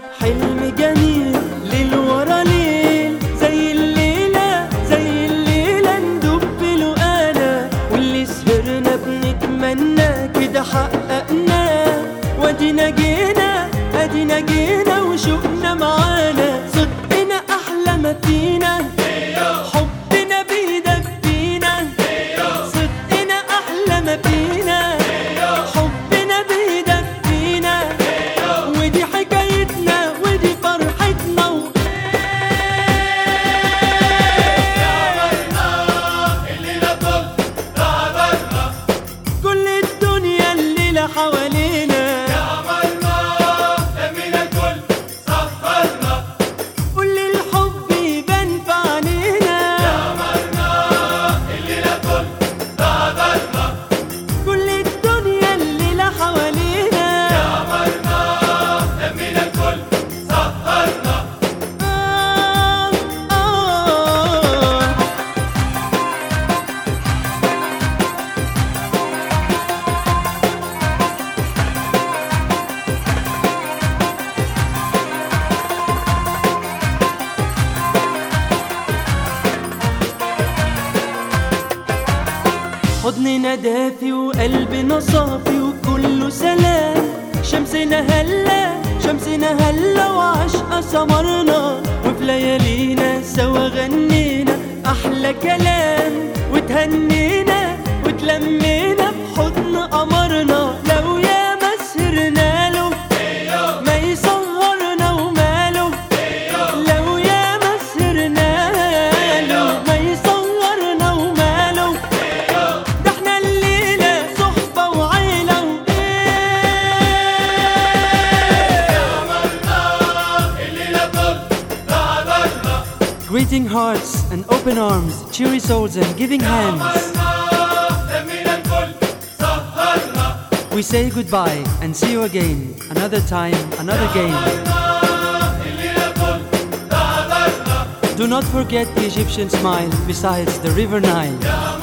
حلم جميل ليل ورا ليل زي الليلة زي الليلة ندب بلقانا واللي سهرنا بنتمنى كده حققناه وادينا جينا ادينا جينا وشوقنا معانا صدقنا احلى ما فينا حبنا بيدفينا صدقنا احلى ما فينا حبنا بيدفينا ودي حكايتنا ودي فرحتنا و... كل الدنيا الليلة حوالينا كل الحب يبان في عينينا كل الدنيا الليلة حوالينا آه آه حضننا دافي وقلبنا صافي وكله سلام شمسنا هلا شمسنا هلا وعشقة سمرنا وفي ليالينا سوا غنينا أحلى كلام وتهنينا وتلمينا بحضن قمرنا لو يا ما سهرنا له ما يصغرنا وماله لو يا ما سهرنا له ما يصغرنا وماله ده احنا الليلة صحبة وعيلة Greeting hearts and open arms, cheery souls and giving hands. We say goodbye and see you again. Another time, another game. Do not forget the Egyptian smile besides the river Nile.